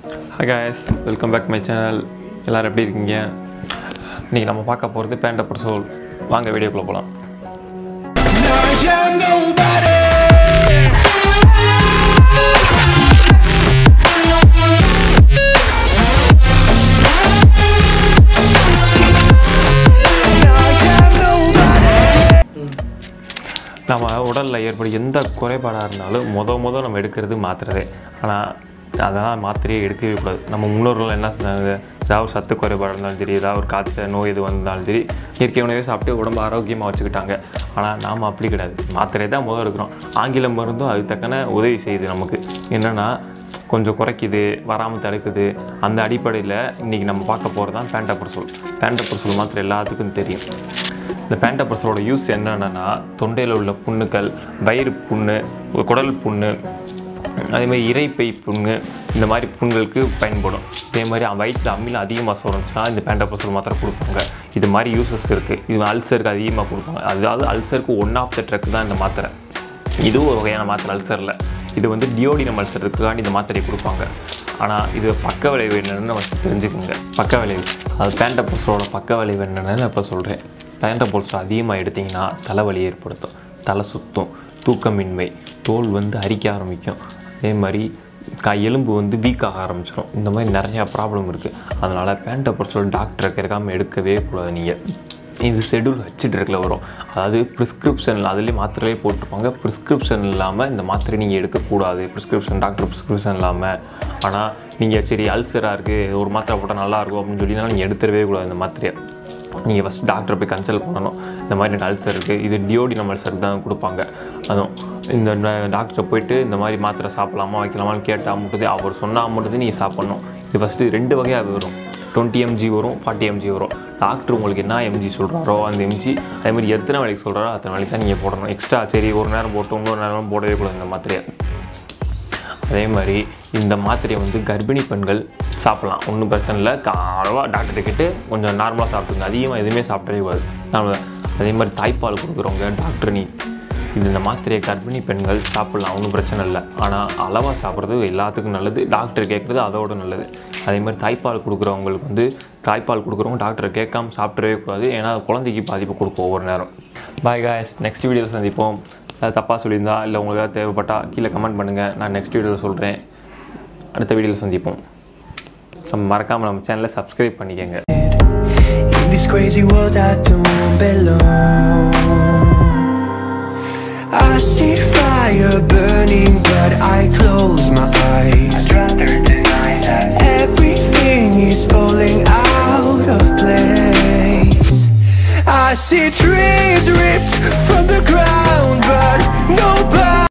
Hi guys welcome back my channel எல்லோரும் எப்படி இருக்கீங்க இன்றைக்கி நம்ம பார்க்க போகிறது பேண்ட பர்சோல் வாங்க வீடியோக்குள்ளே போகலாம் I am nobody. I am nobody. நம்ம உடலில் ஏற்படும் எந்த குறைபாடாக இருந்தாலும் முத முத நம்ம எடுக்கிறது மாத்திரதே ஆனால் அதெல்லாம் மாத்திரையே எடுக்கவே கூடாது நம்ம முன்னோர்கள் என்ன செஞ்சாங்க ஏதாவது ஒரு சத்து குறைபாடு இருந்தாலும் சரி ஏதாவது ஒரு காய்ச்சல் நோய் எது வந்தாலும் சரி இயற்கை உணவே சாப்பிட்டு உடம்பு ஆரோக்கியமாக வச்சுக்கிட்டாங்க ஆனால் நாம் அப்படி கிடையாது மாத்திரை தான் முதல் எடுக்கிறோம் ஆங்கில மருந்தும் அதுக்கு தக்கன உதவி செய்யுது நமக்கு என்னென்னா கொஞ்சம் குறைக்குது வராமல் தடுக்குது அந்த அடிப்படையில் இன்றைக்கி நம்ம பார்க்க போகிறது தான் பேண்டப்பர்சோல் பேண்டப்பர்சோல் மாத்திரை எல்லாத்துக்கும் தெரியும் இந்த பேண்டப்பர்ஸோட யூஸ் என்னென்னா தொண்டையில் உள்ள புண்ணுக்கள் வயிறு புண்ணு குடல் புண்ணு அதேமாதிரி இறைப்பை புண்ணு இந்த மாதிரி புண்களுக்கு பயன்படும் அதே மாதிரி வயிற்றில் அம்மியில் அதிகமாக சொல்லுச்சுன்னா இந்த பேண்டப்பர்சோல் மாத்திரை கொடுப்பாங்க இது மாதிரி யூசஸ் இருக்குது இது அல்சருக்கு அதிகமாக கொடுப்பாங்க அதாவது அல்சருக்கு ஒன் ஆஃப் த ட்ரக் தான் இந்த மாத்திரை இதுவும் ஒரு வகையான மாத்திரை அல்சரில் இது வந்து டியோடினம் அல்சருக்காண்டி இந்த மாத்திரையை கொடுப்பாங்க ஆனால் இது பக்க விளைவு என்னென்னு ஃபஸ்ட்டு தெரிஞ்சுக்கோங்க பக்க விளைவு அது பேண்டபோல்ஸோட பக்க விளைவு என்னென்னு நான் இப்போ சொல்கிறேன் பேண்டபோல்ஸ் அதிகமாக எடுத்திங்கன்னா தலைவலி ஏற்படுத்தும் தலை சுத்தும் தூக்கமின்மை தோல் வந்து அரிக்க ஆரம்பிக்கும் அதே மாதிரி க எலும்பு வந்து வீக் ஆக ஆரம்பிச்சிடும் இந்த மாதிரி நிறையா ப்ராப்ளம் இருக்குது அதனால் பேண்டபோல்ஸோட டாக்டரை கேட்காம எடுக்கவே கூடாது நீங்கள் இது ஷெடியூல் வச்சுட்டு இருக்கல வரும் அதாவது ப்ரிஸ்கிரிப்ஷனில் அதுலேயே மாத்திரையே போட்டிருப்பாங்க ப்ரிஸ்கிரிப்ஷன் இல்லாமல் இந்த மாத்திரை நீங்கள் எடுக்கக்கூடாது ப்ரிஸ்கிரிப்ஷன் டாக்டர் ப்ரிஸ்கிரிப்ஷன் இல்லாமல் ஆனால் நீங்கள் சரி அல்சராக இருக்குது ஒரு மாத்திரை போட்டால் நல்லா இருக்கும் அப்படின்னு சொல்லினா நீங்கள் எடுத்துடவே கூடாது இந்த மாத்திரையை நீங்கள் ஃபஸ்ட் டாக்டரை போய் கன்சல்ட் பண்ணணும் இந்த மாதிரி எனக்கு அல்சர் இருக்குது இது டியோடினம் அல்சருக்கு தான் கொடுப்பாங்க அதுவும் இந்த டாக்டரை போயிட்டு இந்த மாதிரி மாத்திரை சாப்பிடலாமா வைக்கலாமான்னு கேட்டால் மட்டும் அவர் சொன்னால் மட்டும் நீங்கள் சாப்பிட்ணும் இது ஃபஸ்ட்டு ரெண்டு வகையாக வரும் டுவெண்ட்டி எம்ஜி வரும் ஃபார்ட்டி எம்ஜி வரும் டாக்டர் உங்களுக்கு என்ன எம்ஜி சொல்கிறாரோ அந்த எம்ஜி அதேமாதிரி எத்தனை வேலைக்கு சொல்கிறாரோ அத்தனை வேலைக்கு தான் நீங்கள் போடணும் எக்ஸ்ட்ரா சரி ஒரு நேரம் போட்டு இன்னொரு நேரம் போடவே கூடாது இந்த மாத்திரையை அதே மாதிரி இந்த மாத்திரையை வந்து கர்ப்பிணி பெண்கள் சாப்பிட்லாம் ஒன்றும் பிரச்சனை இல்லை அளவாக டாக்டர் கிட்ட கொஞ்சம் நார்மலாக சாப்பிட்டுங்க அதிகமாக எதுவுமே சாப்பிடவே கூடாது நாம அதே மாதிரி தாய்ப்பால் கொடுக்குறவங்க டாக்டர் நீ இது இந்த மாத்திரையை கர்ப்பிணி பெண்கள் சாப்பிட்லாம் ஒன்றும் பிரச்சனை இல்லை ஆனால் அளவாக சாப்பிட்றது எல்லாத்துக்கும் நல்லது டாக்டர் கேட்குறது அதோட நல்லது அதே மாதிரி தாய்ப்பால் கொடுக்குறவங்களுக்கு வந்து தாய்ப்பால் கொடுக்குறவங்க டாக்டரை கேட்காம சாப்பிடவே கூடாது ஏன்னா அது குழந்தைக்கு பாதிப்பு கொடுக்கும் ஒவ்வொரு நேரம் பாய் காய்ஸ் நெக்ஸ்ட் வீடியோவில் சந்திப்போம் ஏதாவது தப்பாக சொல்லியிருந்தா இல்லை உங்களுக்கு ஏதாவது தேவைப்பட்டால் கீழே கமெண்ட் பண்ணுங்கள் நான் நெக்ஸ்ட் வீடியோவில் சொல்கிறேன் அடுத்த வீடியோவில் சந்திப்போம் நம்ம மறக்காமல் நம்ம சேனலை சப்ஸ்கிரைப் பண்ணிக்கோங்க In this crazy world, I don't belong. I see fire burning, but I close my eyes. Everything is falling out of place. I see trees ripped